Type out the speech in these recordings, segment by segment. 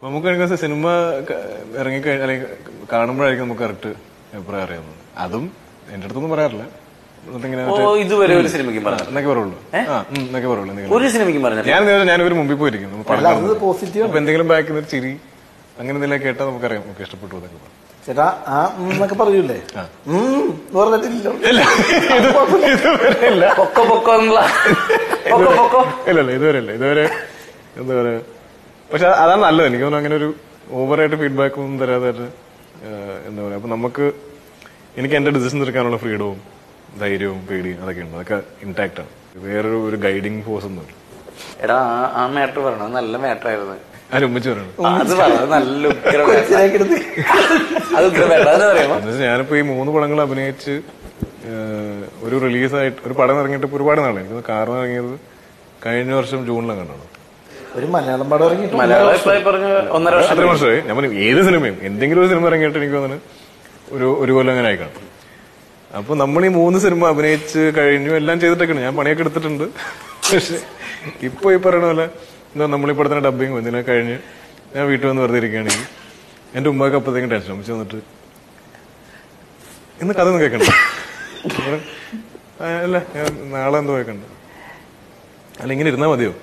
നമുക്ക് എനിക്ക് സിനിമ ഇറങ്ങി അല്ലെങ്കിൽ കാണുമ്പോഴായിരിക്കും നമുക്ക് കറക്റ്റ് അഭിപ്രായം അറിയാവുന്നത് അതും എന്റെ അടുത്തൊന്നും പറയാറില്ല എന്നിട്ടിങ്ങനെ ഓ ഇതുവരെ ഒരു സിനിമയ്ക്കും പറഞ്ഞു എന്നൊക്കെ പറയുള്ളൂ ആ ഉം, എന്നൊക്കെ പറയുള്ളൂ എന്തെങ്കിലും ഒരു സിനിമയ്ക്കും പറഞ്ഞു ഞാൻ നേരെ ഞാനിവര് മുമ്പിൽ പോയിരിക്കും നമ്മൾ പടം അല്ല, അത് കാണുന്നത്. positive അപ്പൊ എന്തെങ്കിലും ബാക്കിൽ നിന്ന് ഒരു ചിരി അങ്ങനെ എന്തെങ്കിലും കേട്ടാൽ നമുക്കറിയാം നമുക്ക് ഇഷ്ടപ്പെട്ടു എന്നൊക്കെ പറയും. ചേട്ടാ ആ ഉം എന്നൊക്കെ പറയൂലേ ആ. ഉം എന്ന് പറഞ്ഞിട്ടില്ലല്ലോ ഇല്ല ഇത് ഇതുവരെ ഇല്ല പൊക്കോ പൊക്കോ എന്നുള്ള പൊക്കോ പൊക്കോ ഇല്ല ഇല്ല ഇതുവരെ ഇല്ല ഇതുവരെ എന്താ പറയാ പക്ഷെ അതാണ് നല്ലത് എനിക്ക് തോന്നുന്നു അങ്ങനെ ഒരു ഓവറായിട്ട് ഫീഡ്ബാക്ക് ഒന്നും തരാതായിട്ട് ഏഹ്, എന്താ പറയാ അപ്പൊ നമുക്ക് എനിക്ക് എന്റെ ഡിസിഷൻ എടുക്കാനുള്ള ഫ്രീഡവും ധൈര്യവും പേടിയും അതൊക്കെ ഉണ്ട് അതൊക്കെ intact ആണ് വേറൊരു ഒരു ഗൈഡിങ് ഫോഴ്സ് ഒന്നും ഇല്ല എടാ ആ- ആ മാറ്റർ പറയണം നല്ല മാറ്റർ ആയിരുന്നു ആരും ഉമ്മച്ച് പറയണം അത് പറഞ്ഞത് നല്ല ഉഗ്ര matter. കൊച്ചിലേക്ക് എടുത്ത് അത് ഉഗ്ര matter. അതെന്ന് പറയുമ്പോ എന്നുവെച്ചാൽ ഞാനിപ്പോ ഈ മൂന്ന് പടങ്ങൾ അഭിനയിച്ച് ഏഹ്, ഒരു റിലീസായിട്ട് ഒരു പടം ഇറങ്ങിയിട്ട് ഇപ്പൊ ഒരുപാട് നാളെ എനിക്ക് കാരണം ഇറങ്ങിയത് കഴിഞ്ഞ വർഷം ജൂണിലാണ് കണ്ടത് ഒരു മലയാളം പടം ഇറങ്ങിയിട്ട് മലയാളം ഇപ്പൊ ഈ പറഞ്ഞ ഒന്നര വർഷം അത്ര വർഷമായി ഞാൻ പറഞ്ഞു ഏത് സിനിമയും എന്തെങ്കിലും ഒരു സിനിമ ഇറങ്ങിയിട്ട് എനിക്ക് തോന്നുന്നു ഒരു ഒരു കൊല്ലം അങ്ങനെ ആയിക്കാണും അപ്പൊ നമ്മൾ ഈ മൂന്ന് സിനിമ അഭിനയിച്ച് കഴിഞ്ഞു എല്ലാം ചെയ്തിട്ടൊക്കെയാണ് ഞാൻ പണിയൊക്കെ എടുത്തിട്ടുണ്ട് പക്ഷെ ഇപ്പൊ ഈ പറയണ പോലെ എന്താ നമ്മളിപ്പോ തന്നെ ഡബിങ് എന്തിനാ കഴിഞ്ഞ് ഞാൻ വീട്ടിൽ വന്ന് വെറുതെ ഇരിക്കുകയാണെങ്കിൽ എന്റെ ഉമ്മക്ക് അപ്പത്തേക്കും ടെൻഷൻ അമ്മച്ച് വന്നിട്ട് ഇന്ന് കഥ ഒന്നും കേൾക്കണ്ട ഞാൻ പറഞ്ഞു, "ആ, അല്ല ഞാൻ നാളെ എന്തോ കേൾക്കണ്ട അല്ല ഇങ്ങനെ ഇരുന്നാ മതിയോ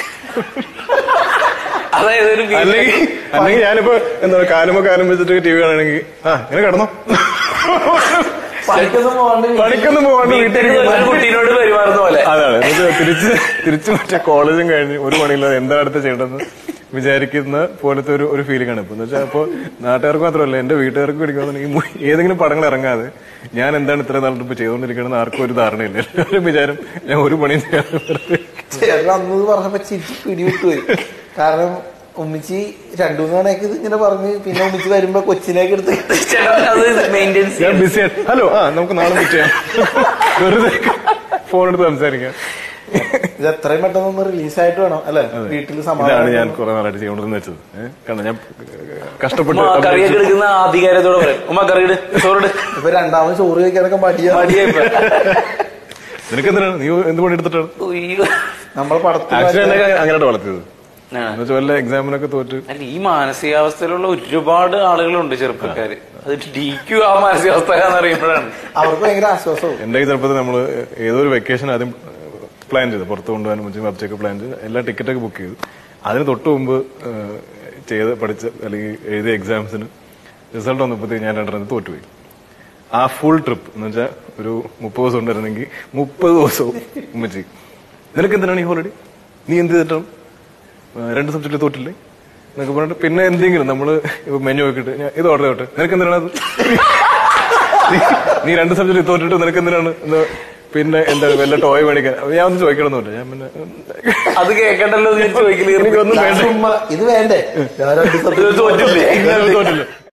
അതായത് ഒരു വീ- അല്ലെങ്കിൽ അല്ലെങ്കിൽ ഞാനിപ്പോ എന്താ പറയുക കാലുമ്പോ കാലം വെച്ചിട്ട് ടി വി കാണുകയാണെങ്കിൽ ആ ഇങ്ങനെ കിടന്നോ പണിക്കൊന്നും പോകാണ്ട് പണിക്കൊന്നും പോകാണ്ട് വീട്ടിൽ വീട്ടിൽ ഒരു കുട്ടീനോട് പെരുമാറുന്ന പോലെ അതാണ് എന്നിട്ട് തിരിച്ച് തിരിച്ച് മറ്റേ കോളേജും കഴിഞ്ഞ് ഒരു പണിയില്ലാതെ എന്താ അടുത്ത് ചെയ്യേണ്ടതെന്ന് വിചാരിക്കുന്ന പോലത്തെ ഒരു ഒരു ഫീലിംഗ് ആണ് ഇപ്പൊ എന്ന് വെച്ചാൽ അപ്പൊ നാട്ടുകാർക്ക് മാത്രമല്ല എന്റെ വീട്ടുകാർക്ക് പഠിക്കുന്നുണ്ടെങ്കിൽ മു- ഏതെങ്കിലും പടങ്ങൾ ഇറങ്ങാതെ ഞാൻ എന്താണ് ഇത്ര നാളിട്ട് ഇപ്പൊ ചെയ്തുകൊണ്ടിരിക്കണമെന്ന് ആർക്കും ഒരു ധാരണയില്ല എല്ലാവരും വിചാരം ഞാൻ ഒരു പണിയും ചെയ്യാതെ വെറുതെ ചേട്ടൻ അന്ന് ഇത് പറഞ്ഞപ്പോ ചിരിച്ച് പിടിവിട്ടുപോയി കാരണം ഉമ്മിച്ചി രണ്ടു മൂന്ന് തവണയൊക്കെ ഇത് ഇങ്ങനെ പറഞ്ഞ് പിന്നെ ഉമ്മിച്ചി വരുമ്പോ കൊച്ചിലേക്ക് എടുത്ത് ചേട്ടൻ അത് മെയിൻറ്റെയിൻസ് ഞാൻ ബിസിയാണ് ഹലോ ആ നമുക്ക് നാളെ മീറ്റ് ചെയ്യാം വെറുതെ ഫോൺ എടുത്ത് സംസാരിക്കാം ഇത് എത്രയും പെട്ടെന്ന് ഒന്ന് റിലീസായിട്ട് വേണം അല്ലെ വീട്ടിൽ ഇതാണ് സമാധാനം ഞാൻ കുറെ നാളായിട്ട് ചെയ്തുകൊണ്ടിരുന്ന വെച്ചത് ഏഹ് കാരണം ഞാൻ കഷ്ടപ്പെട്ട് ഉമ്മ കറിയൊക്കെ എടുക്കുന്ന അധികാരത്തോടെ പറയും ഉമ്മ കറിയിട് ചോറിട് ഇപ്പൊ രണ്ടാമത് ചോറ് കഴിക്കാനൊക്കെ മടിയാ മടിയായിപ്പോ നിനക്ക് എന്തിനാണ് നീ എന്ത് പണി എടുത്തിട്ടാണ് ഉയ്യോ. നമ്മളെ പടത്തിൽ ആക്ച്വലി എന്നെ അങ്ങനെയായിട്ട് വളർത്തിയത് ആ. എന്നുവെച്ചാൽ വല്ല എക്സാമിനൊക്കെ തോറ്റ് അല്ല ഈ മാനസികാവസ്ഥയിലുള്ള ഒരുപാട് ആളുകളുണ്ട് ചെറുപ്പക്കാര് അത് ഡി ക്യു ആ മാനസികാവസ്ഥ എന്ന് അറിയുമ്പോഴാണ് അവർക്ക് ഭയങ്കര ആശ്വാസവും എന്റെ ഈ ചെറുപ്പത്തിൽ നമ്മള് ഏതോ ഒരു വെക്കേഷൻ ആദ്യം പ്ലാൻ ചെയ്തു പുറത്ത് കൊണ്ടുപോകാൻ മുമ്പ് പബ്ജൊക്കെ പ്ലാൻ ചെയ്ത് എല്ലാ ടിക്കറ്റൊക്കെ ബുക്ക് ചെയ്തു അതിന് തൊട്ട് മുമ്പ് ഏഹ്, ചെയ്ത് പഠിച്ച അല്ലെങ്കിൽ എഴുതിയ എക്സാംസിന് റിസൾട്ട് വന്നപ്പോഴത്തേക്ക് ഞാൻ രണ്ടെണ്ണം തോറ്റുപോയി ആ ഫുൾ ട്രിപ്പ് എന്ന് വെച്ചാൽ ഒരു മുപ്പത് ദിവസം ഉണ്ടായിരുന്നെങ്കിൽ മുപ്പത് ദിവസവും ഉമ്മച്ചി നിനക്ക് എന്തിനാണ് ഈ ഹോളിഡേ നീ എന്ത് ചെയ്തിട്ടാണ് ഏഹ്, രണ്ട് സബ്ജക്റ്റ് തോറ്റില്ലേ എന്നൊക്കെ പറഞ്ഞിട്ട് പിന്നെ എന്തെങ്കിലും നമ്മള് മെനു നോക്കിയിട്ട് ഞാൻ ഇത് ഓർഡർ ചെയ്തോട്ടെ നിനക്ക് എന്തിനാണ് അത് നീ- നീ രണ്ട് സബ്ജക്ട് തോറ്റിട്ട് നിനക്ക് എന്തിനാണ് എന്ന് പിന്നെ എന്താ വല്ല ടോയ് മേടിക്കാൻ അപ്പൊ ഞാൻ ഒന്നും ചോദിക്കണമെന്നില്ല ഞാൻ പിന്നെ അത് കേൾക്കണ്ടല്ലോ എന്ന് ചോദിക്കല് എനിക്കൊന്നും വേണ്ട ചുമ്മാ ഇത് വേണ്ടേ ഞാൻ രണ്ട് സത്യം തോറ്റില്ലേ ഞാൻ തോറ്റില്ല